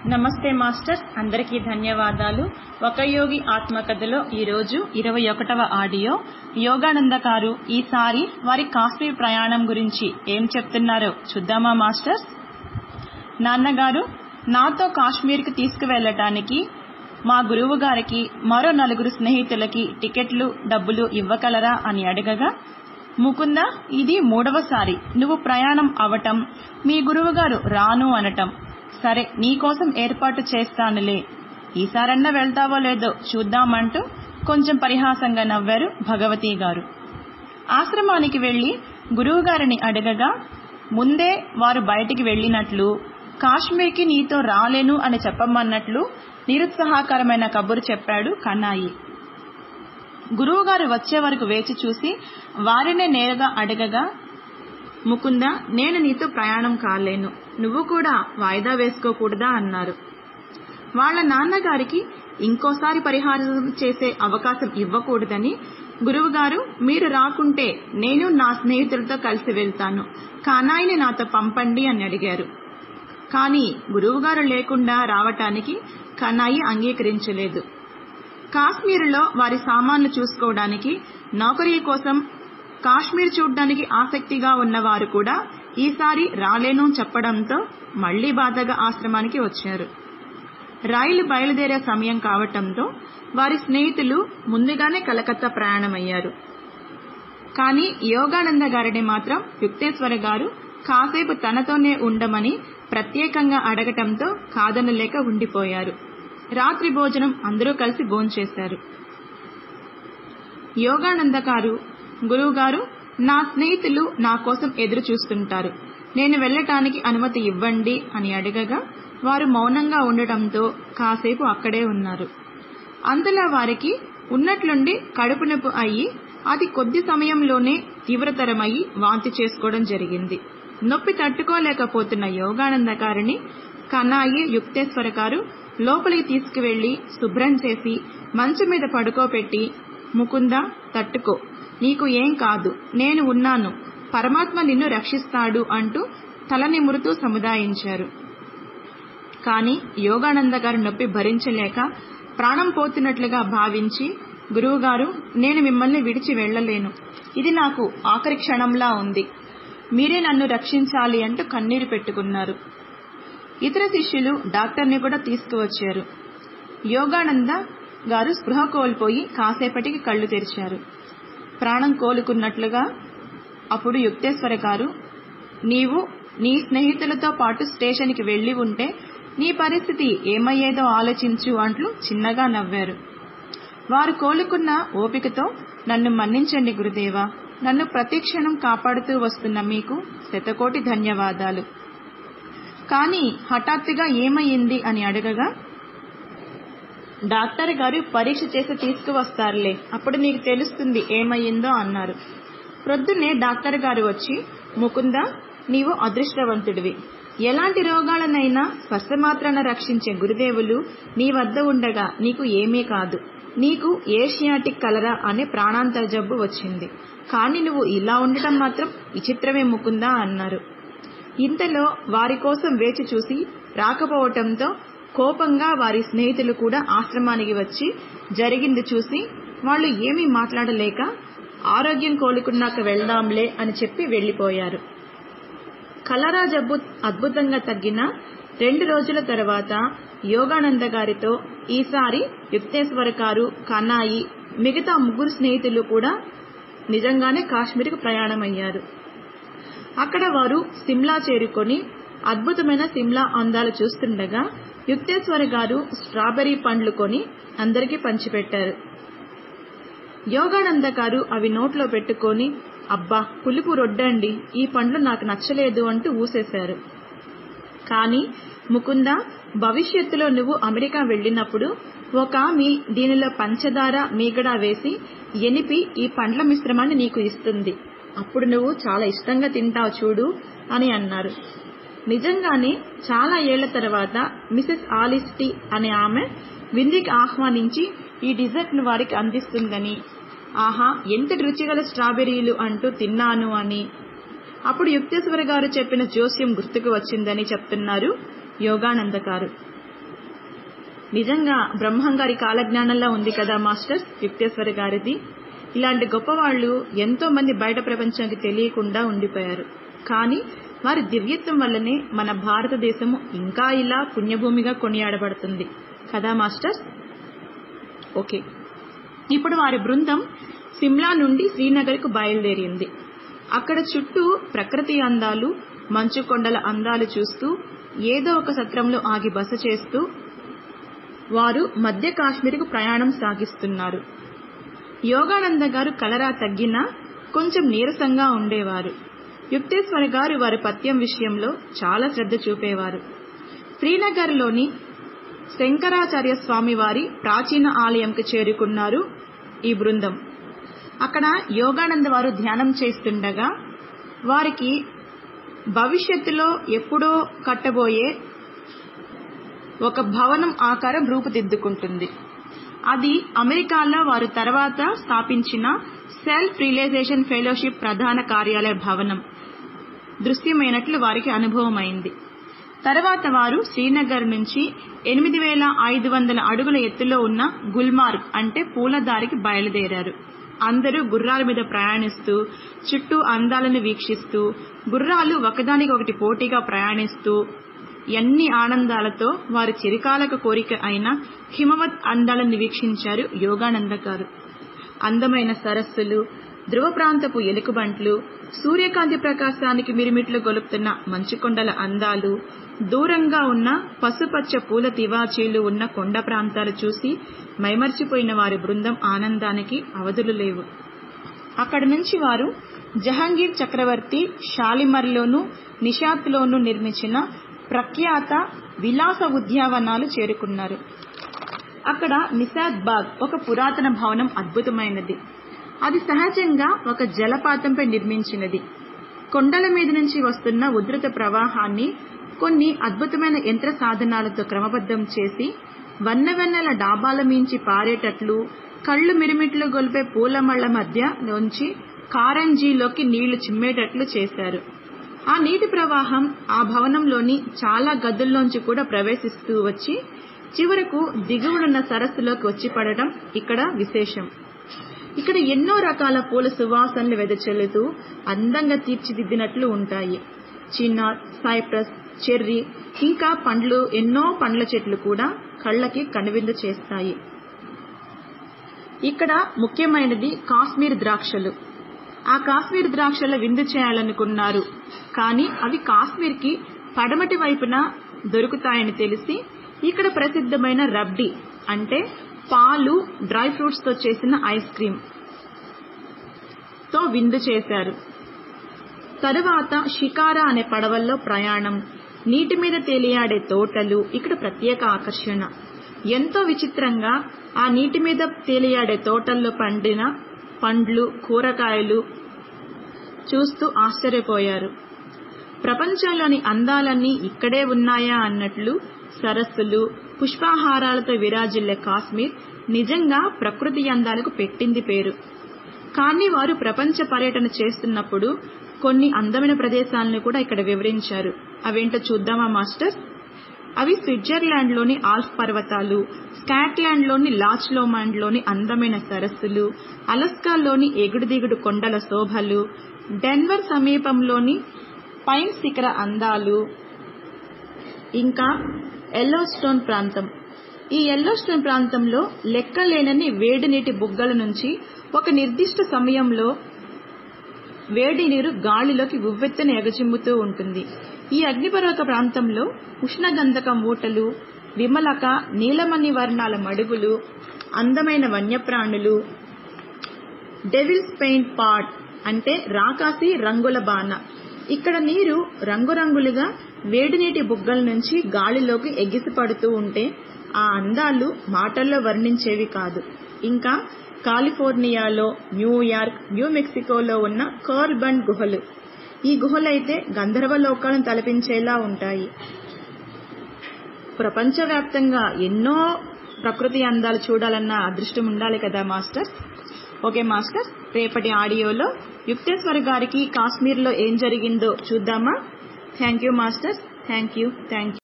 నమస్తే మాస్టర్ అందరికీ ధన్యవాదాలు ఒక యోగి ఆత్మకథలో ఈరోజు ఇరవై ఒకటవ ఆడియో యోగానంద గారు ఈసారి వారి కాశ్మీర్ ప్రయాణం గురించి ఏం చెప్తున్నారో చూద్దామా మాస్టర్స్ నాన్నగారు నాతో కాశ్మీర్కి తీసుకువెళ్ళటానికి మా గురువు గారికి మరో నలుగురు స్నేహితులకి టికెట్లు డబ్బులు ఇవ్వగలరా అని అడగగా ముకుంద ఇది మూడవసారి నువ్వు ప్రయాణం అవటం మీ గురువుగారు రాను అనటం సరే నీకోసం ఏర్పాటు చేస్తానులే ఈసారన్నా వెళ్తావో లేదో చూద్దామంటూ కొంచెం పరిహాసంగా నవ్వారు భగవతి గారు ఆశ్రమానికి వెళ్లి గురువుగారిని అడగగా ముందే వారు బయటికి వెళ్ళినట్లు కాశ్మీర్కి నీతో రాలేను అని చెప్పమన్నట్లు నిరుత్సాహకరమైన కబురు చెప్పాడు కన్నాయి గురువుగారు వచ్చే వరకు వేచి చూసి వారినే నేరుగా అడగగా ముకుంద నేను నీతో ప్రయాణం కాలేను నువ్వు కూడా వాయిదా వేసుకోకూడదా అన్నారు వాళ్ల నాన్నగారికి ఇంకోసారి పరిహారం చేసే అవకాశం ఇవ్వకూడదని గురువుగారు మీరు రాకుంటే నేను నా స్నేహితులతో కలిసి వెళ్తాను కానాయిని నాతో పంపండి అని అడిగారు కానీ గురువుగారు లేకుండా రావటానికి కనాయి అంగీకరించలేదు కాశ్మీరులో వారి సామాన్లు చూసుకోవడానికి నౌకరీ కోసం కాశ్మీర్ చూడ్డానికి ఆసక్తిగా ఉన్నవారు కూడా ఈసారి రాలేను చెప్పడంతో మళ్లీ బాధగా ఆశ్రమానికి వచ్చారు రైలు బయలుదేరే సమయం కావటంతో వారి స్నేహితులు ముందుగానే కలకత్తా ప్రయాణమయ్యారు కానీ యోగానంద గారిని మాత్రం యుక్తేశ్వర గారు కాసేపు తనతోనే ఉండమని ప్రత్యేకంగా అడగటంతో కాదనలేక ఉండిపోయారు రాత్రి భోజనం అందరూ కలిసి భోంచేశారు యోగానంద గారు గురువుగారు నా స్నేహితులు నా కోసం ఎదురు చూస్తుంటారు నేను వెళ్ళటానికి అనుమతి ఇవ్వండి అని అడగగా వారు మౌనంగా ఉండటంతో కాసేపు అక్కడే ఉన్నారు అంతలా వారికి ఉన్నట్లుండి కడుపు నొప్పి అయ్యి అది కొద్ది సమయంలోనే తీవ్రతరమయ్యి వాంతి చేసుకోవడం జరిగింది నొప్పి తట్టుకోలేకపోతున్న యోగానంద గారిని కన్నాయి యుక్తేశ్వర గారు లోపలికి తీసుకువెళ్లి శుభ్రం చేసి మంచం మీద పడుకోపెట్టి ముకుంద తట్టుకో నీకు ఏం కాదు నేను ఉన్నాను పరమాత్మ నిన్ను రక్షిస్తాడు అంటూ తలనిమురుతూ సముదాయించారు కాని యోగానంద గారి నొప్పి భరించలేక ప్రాణం పోతున్నట్లుగా భావించి గురువుగారు నేను మిమ్మల్ని విడిచి వెళ్లలేను ఇది నాకు ఆఖరి క్షణంలా ఉంది మీరే నన్ను రక్షించాలి అంటూ కన్నీరు పెట్టుకున్నారు ఇతర శిష్యులు డాక్టర్ని కూడా తీసుకువచ్చారు యోగానంద గారు స్పృహ కోల్పోయి కాసేపటికి కళ్ళు తెరిచారు ప్రాణం కోలుకున్నట్లుగా అప్పుడు యుక్తేశ్వర గారు నీవు నీ స్నేహితులతో పాటు స్టేషన్కి వెళ్లి ఉంటే నీ పరిస్థితి ఏమయ్యేదో ఆలోచించు అంటూ చిన్నగా నవ్వారు వారు కోలుకున్న ఓపికతో నన్ను మన్నించండి గురుదేవా నన్ను ప్రతిక్షణం కాపాడుతూ వస్తున్న మీకు శతకోటి ధన్యవాదాలు కానీ హఠాత్తుగా ఏమయ్యింది అని అడగగా డాక్టర్ గారు పరీక్ష చేసి తీసుకువస్తారులే అప్పుడు మీకు తెలుస్తుంది ఏమయ్యిందో అన్నారు ప్రొద్దునే డాక్టర్ గారు వచ్చి ముకుంద నీవు అదృష్టవంతుడివి ఎలాంటి రోగాలనైనా స్పర్శమాత్రాన రక్షించే గురుదేవులు నీ వద్ద ఉండగా నీకు ఏమీ కాదు నీకు ఏషియాటిక్ కలరా అనే ప్రాణాంతర జబ్బు వచ్చింది కానీ నువ్వు ఇలా ఉండటం మాత్రం విచిత్రమే ముకుందా అన్నారు ఇంతలో వారి కోసం వేచి చూసి రాకపోవటంతో కోపంగా వారి స్నేహితులు కూడా ఆశ్రమానికి వచ్చి జరిగింది చూసి వాళ్ళు ఏమీ మాట్లాడలేక ఆరోగ్యం కోలుకున్నాక వెళ్దాంలే అని చెప్పి వెళ్లిపోయారు కలరా జబ్బు అద్భుతంగా తగ్గిన రెండు రోజుల తర్వాత యోగానంద గారితో ఈసారి యుక్తేశ్వర గారు కన్నాయి మిగతా ముగ్గురు స్నేహితులు కూడా నిజంగానే కాశ్మీర్కు ప్రయాణమయ్యారు అక్కడ వారు సిమ్లా చేరుకొని అద్భుతమైన సిమ్లా అందాలు చూస్తుండగా యుక్తేశ్వర గారు స్ట్రాబెర్రీ పండ్లు కొని అందరికీ పంచిపెట్టారు యోగానంద గారు అవి నోట్లో పెట్టుకొని అబ్బా పులుపు రొడ్డండి ఈ పండ్లు నాకు నచ్చలేదు అంటూ ఊసేశారు కాని ముకుంద భవిష్యత్తులో నువ్వు అమెరికా వెళ్ళినప్పుడు ఒక ఆమె దీనిలో పంచదార మీగడ వేసి ఎనిపి ఈ పండ్ల మిశ్రమాన్ని నీకు ఇస్తుంది అప్పుడు నువ్వు చాలా ఇష్టంగా తింటావు చూడు అని అన్నారు నిజంగానే చాలా ఏళ్ల తర్వాత మిసెస్ ఆలిస్టీ అనే ఆమె విందుకి ఆహ్వానించి ఈ డిజర్ట్ ను వారికి అందిస్తుందని ఆహా ఎంత రుచిగల స్ట్రాబెర్రీలు అంటూ తిన్నాను అని అప్పుడు యుక్తేశ్వర గారు చెప్పిన జోస్యం గుర్తుకు వచ్చిందని చెప్తున్నారు యోగానంద గారు నిజంగా బ్రహ్మం గారి కాలజ్ఞానంలో ఉంది కదా మాస్టర్స్ యుక్తేశ్వరి గారిది ఇలాంటి గొప్పవాళ్ళు ఎంతో మంది బయట ప్రపంచానికి తెలియకుండా ఉండిపోయారు కానీ వారి దివ్యత్వం వల్లనే మన భారతదేశము ఇంకా ఇలా పుణ్యభూమిగా కొనియాడబడుతుంది కదా మాస్టర్స్ ఓకే ఇప్పుడు వారి బృందం సిమ్లా నుండి శ్రీనగర్కు బయలుదేరింది అక్కడ చుట్టూ ప్రకృతి అందాలు మంచు కొండల అందాలు చూస్తూ ఏదో ఒక సత్రంలో ఆగి బస చేస్తూ వారు మధ్య కాశ్మీర్కు ప్రయాణం సాగిస్తున్నారు యోగానంద గారు కలరా తగ్గినా కొంచెం నీరసంగా ఉండేవారు యుక్తేశ్వర గారు వారి పత్యం విషయంలో చాలా శ్రద్ధ చూపేవారు శ్రీనగర్లోని శంకరాచార్య స్వామి వారి ప్రాచీన ఆలయంకు చేరుకున్నారు ఈ బృందం అక్కడ యోగానంద వారు ధ్యానం చేస్తుండగా వారికి భవిష్యత్తులో ఎప్పుడో కట్టబోయే ఒక భవనం ఆకారం రూపుదిద్దుకుంటుంది అది అమెరికాలో వారు తర్వాత స్థాపించిన సెల్ఫ్ రియలైజేషన్ ఫెలోషిప్ ప్రధాన కార్యాలయ భవనం దృశ్యమైనట్లు వారికి అనుభవమైంది తర్వాత వారు శ్రీనగర్ నుంచి ఎనిమిది వేల ఐదు వందల అడుగుల ఎత్తులో ఉన్న గుల్మార్గ్ అంటే పూలదారికి బయలుదేరారు అందరూ గుర్రాల మీద ప్రయాణిస్తూ చుట్టూ అందాలను వీక్షిస్తూ గుర్రాలు ఒకదానికొకటి పోటీగా ప్రయాణిస్తూ ఎన్ని ఆనందాలతో వారి చిరకాలక కోరిక అయిన హిమవత్ అందాలను వీక్షించారు యోగానంద గారు అందమైన సరస్సులు ధ్రువ ప్రాంతపు ఎలుకబంట్లు సూర్యకాంతి ప్రకాశానికి మిరిమిట్లు గొలుపుతున్న మంచుకొండల అందాలు దూరంగా ఉన్న పసుపచ్చ పూల తివాచీలు ఉన్న కొండ ప్రాంతాలు చూసి మైమర్చిపోయిన వారి బృందం ఆనందానికి అవధులు లేవు అక్కడి నుంచి వారు జహాంగీర్ చక్రవర్తి షాలిమర్లోను నిషాత్లోను నిర్మించిన ప్రఖ్యాత విలాస ఉద్యావనాలు చేరుకున్నారు అక్కడ నిసాద్ బాగ్ ఒక పురాతన భవనం అద్భుతమైనది అది సహజంగా ఒక జలపాతంపై నిర్మించినది కొండల మీద నుంచి వస్తున్న ఉధృత ప్రవాహాన్ని కొన్ని అద్భుతమైన యంత్ర సాధనాలతో క్రమబద్ధం చేసి వన్నెవెన్నెల డాబాల మించి పారేటట్లు కళ్ళు మిరిమిట్లు గొలిపే పూలమళ్ల మధ్య నుంచి కారంజీలోకి నీళ్లు చిమ్మేటట్లు చేశారు ఆ నీటి ప్రవాహం ఆ భవనంలోని చాలా గదుల్లోంచి కూడా ప్రవేశిస్తూ వచ్చి చివరకు దిగువనున్న సరస్సులోకి వచ్చి పడటం ఇక్కడ విశేషం ఇక్కడ ఎన్నో రకాల పూల సువాసనలు వెదజల్లుతూ అందంగా తీర్చిదిద్దినట్లు ఉంటాయి చిన్నార్ సైప్రస్ చెర్రీ ఇంకా పండ్లు ఎన్నో పండ్ల చెట్లు కూడా కళ్ళకి కనువిందు చేస్తాయి ఇక్కడ ముఖ్యమైనది కాశ్మీర్ ద్రాక్షలు ఆ కాశ్మీర్ ద్రాక్షల విందు చేయాలనుకున్నారు కానీ అవి కాశ్మీర్కి పడమటి వైపున దొరుకుతాయని తెలిసి ఇక్కడ ప్రసిద్ధమైన రబ్డీ అంటే పాలు డ్రై ఫ్రూట్స్ తో చేసిన ఐస్ క్రీమ్ తో విందు చేశారు తరువాత షికారా అనే పడవల్లో ప్రయాణం నీటి మీద తేలియాడే తోటలు ఇక్కడ ప్రత్యేక ఆకర్షణ ఎంతో విచిత్రంగా ఆ నీటి మీద తేలియాడే తోటల్లో పండిన పండ్లు కూరగాయలు చూస్తూ ఆశ్చర్యపోయారు ప్రపంచంలోని అందాలన్నీ ఇక్కడే ఉన్నాయా అన్నట్లు సరస్సులు పుష్పాహారాలతో విరాజిల్లే కాశ్మీర్ నిజంగా ప్రకృతి అందాలకు పెట్టింది పేరు కానీ వారు ప్రపంచ పర్యటన చేస్తున్నప్పుడు కొన్ని అందమైన ప్రదేశాలను కూడా ఇక్కడ వివరించారు అవేంటో చూద్దామా మాస్టర్ అవి స్విట్జర్లాండ్లోని ఆల్ఫ్ పర్వతాలు స్కాట్లాండ్లోని లాచ్లోమాండ్లోని అందమైన సరస్సులు అలస్కాలోని ఎగుడు దిగుడు కొండల శోభలు డెన్వర్ సమీపంలోని పైన్ శిఖర అందాలు ఇంకా ఎల్లోస్టోన్ ప్రాంతం ఈ ఎల్లోస్టోన్ ప్రాంతంలో లెక్కలేనని వేడి నీటి బుగ్గల నుంచి ఒక నిర్దిష్ట సమయంలో వేడి నీరు గాలిలోకి ఉవ్వెత్తని ఎగజిమ్ముతూ ఉంటుంది ఈ అగ్నిపర్వత ప్రాంతంలో ఉష్ణగంధకం ఊటలు విమలక నీలమణి వర్ణాల మడుగులు అందమైన వన్యప్రాణులు డెవిల్స్ పెయింట్ పాట్ అంటే రాకాసి రంగుల బాణ ఇక్కడ నీరు రంగురంగులుగా వేడి నీటి బుగ్గల నుంచి గాలిలోకి ఎగిసిపడుతూ ఉంటే ఆ అందాలు మాటల్లో వర్ణించేవి కాదు ఇంకా కాలిఫోర్నియాలో న్యూయార్క్ న్యూ మెక్సికోలో ఉన్న కర్ల్బండ్ గుహలు ఈ గుహలైతే గంధర్వ లోకాలను తలపించేలా ఉంటాయి ప్రపంచవ్యాప్తంగా ఎన్నో ప్రకృతి అందాలు చూడాలన్న అదృష్టం ఉండాలి కదా మాస్టర్ ఓకే మాస్టర్ రేపటి ఆడియోలో యుక్తేశ్వర్ గారికి కాశ్మీర్లో ఏం జరిగిందో చూద్దామా thank you master thank you thank you